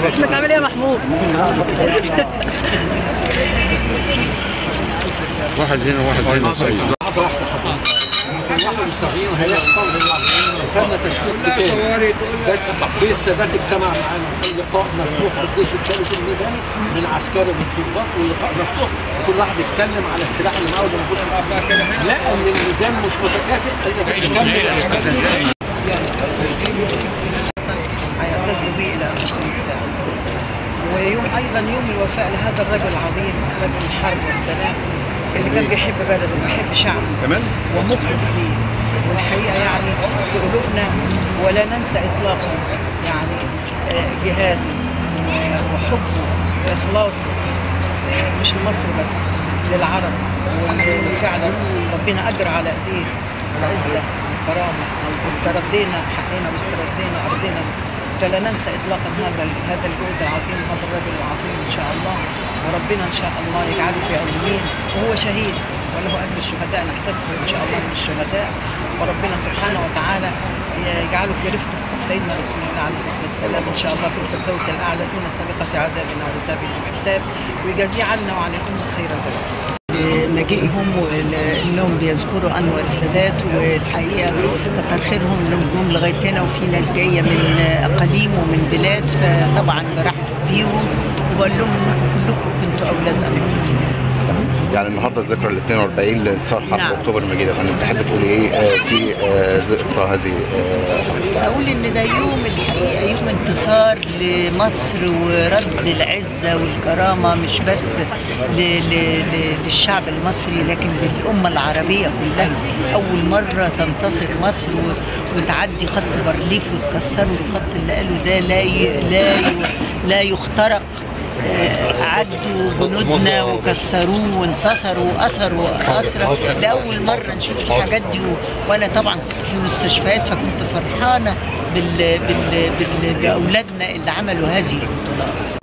اسمك عامل ايه يا محمود؟ واحد هنا واحد هنا سيد لحظة واحدة حضرتك. يمكن 71 هيحصل خدنا تشكيل تاني بس في السادات اجتمع معانا كان لقاء مفتوح في الجيش الثالث الميداني من عسكري والضباط واللقاء مفتوح كل واحد يتكلم على السلاح اللي معاه وده موجود في السلاح. لا ان الميزان مش متكافئ قال لك نكمل الأسباب. يعتز به إلى آخر الساعة ويوم أيضا يوم الوفاء لهذا الرجل العظيم رجل الحرب والسلام اللي كان بيحب بلده وبيحب شعبه كمان ومخلص ليه والحقيقة يعني في قلوبنا ولا ننسى إطلاقا يعني آه، جهاده و- وحبه وإخلاصه آه، مش لمصر بس للعرب وال- وفعلا ربنا أجر على إيديه العزة والكرامة واستردينا حقنا واستردينا أرضنا فلا ننسى إطلاقا هذا ال- هذا الجهد العظيم وهذا الرجل العظيم إن شاء الله وربنا إن شاء الله يجعله في عليين وهو شهيد وله أجر الشهداء نحتسبه إن شاء الله من الشهداء وربنا سبحانه وتعالى يجعله في رفقة سيدنا رسول الله عليه الصلاة والسلام إن شاء الله في الفردوس الأعلى دون سابقة عذابنا وعتابنا وحساب ويجازيه عنا وعن الأمة خير الجزاء مجيئهم وانهم بيذكروا انور السادات والحقيقه كتر خيرهم انهم جم لغايه هنا وفي ناس جايه من اقاليم ومن بلاد فطبعا برحب بيهم وبقول لهم انكم كلكم كنتوا اولاد انور السادات يعني النهارده الذكرى ال 42 لانتصار حرب نعم. اكتوبر المجيد يا فندم تحب تقولي ايه آه، في آه، ذكرى هذه آه، اقول ان ده يوم الحقيقه يوم انتصار لمصر ورد العزه والكرامه مش بس ل ل ل للشعب المصري لكن للامه العربيه كلها اول مره تنتصر مصر و- وتعدي خط بارليف وتكسروا الخط اللي قالوا ده لا ي لا ي لا يخترق آه، عدوا جنودنا وكسروه وانتصروا واسروا اسرى لاول مره نشوف الحاجات دي و... وانا طبعا كنت في المستشفيات فكنت فرحانه بال... بال... بال... باولادنا اللي عملوا هذه البطولات